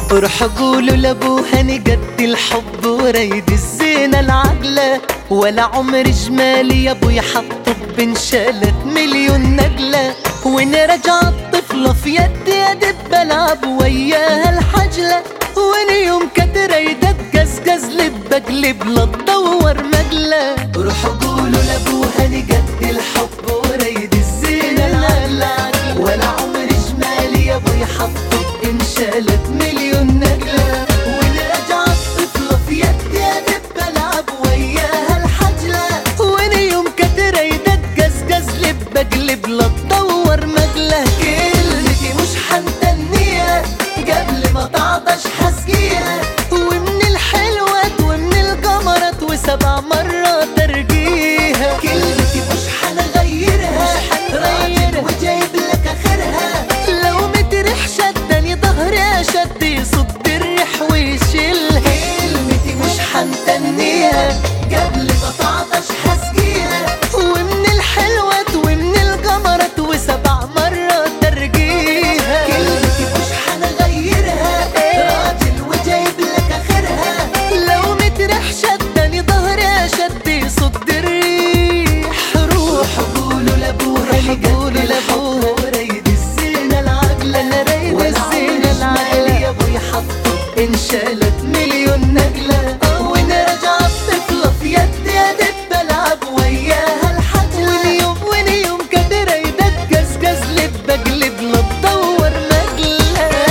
روح قولوا لابوها نجد الحب وريد الزينة العجلة ولا عمر جمالي يا ابويا حطه بنشالت مليون نجلة وين رجع الطفلة في يدي ادب بلعب وياها الحجلة وين يوم كانت رايدة تجزجز لب اقلب لا تدور مجلة روح قولوا لابوها نجد الحب وريد الزينة العجلة ولا عمر جمالي يا ابويا حطه انشالت مليون نجلة ونرجع الطفلة في يدي ادب بلعب وياها الحجلة وين يوم كانت رايدة تجزجز لب اقلب لا تدور مجلة كلمتي مش حنتنيها قبل ما تعطش حسقيها ومن الحلوات ومن القمرات وسبع مرات ارجيها كلمتي مش حنغيرها راجل وجايب لك اخرها لو متريح شدني ظهري شد يصد الريح ويشيلها كلمتي مش حنتنيها قبل ما تعطش حسقيها ومن الحلوات ومن القمرات وسبع مرات ارجيها كلمتي مش حنغيرها راجل وجايب لك اخرها لو متريح شدني ظهري شد يصد الريح روح قولوا لابوها قولوا لابوها وريد الزينة العجلة انا ريد الزينة العجلة يا ابوي حطه انشالت مليون نجلة وين رجع الطفلة في يدي ادب بلعب وياها الحجلة واليوم واليوم كانت رايدة تجزجز لب اقلب لا تدور مجلة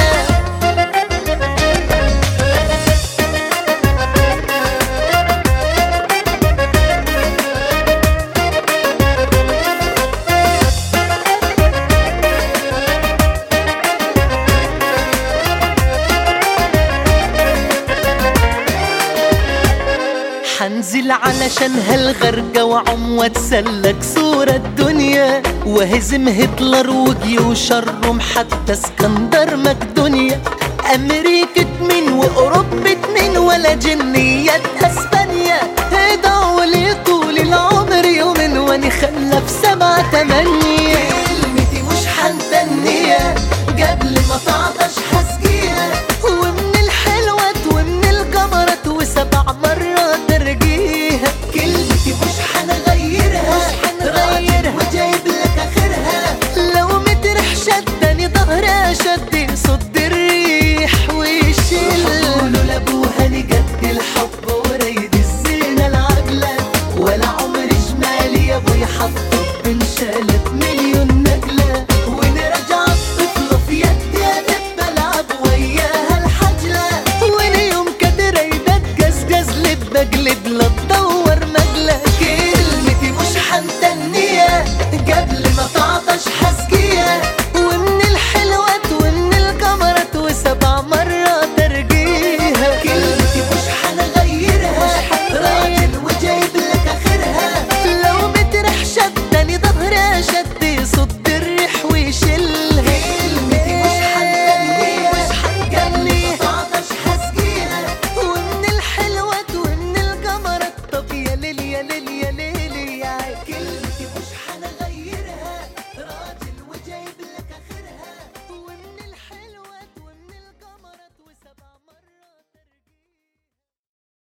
حنزل علشان هالغرقة وعم واتسلك صورة الدنيا وهزم هتلر وجيوش الروم حتى اسكندر مقدونيا أمريكة مين وأوروبة مين ولا جنية أسبانيا ادعوا لي طول العمر يومين واني خلف سبعة تمانية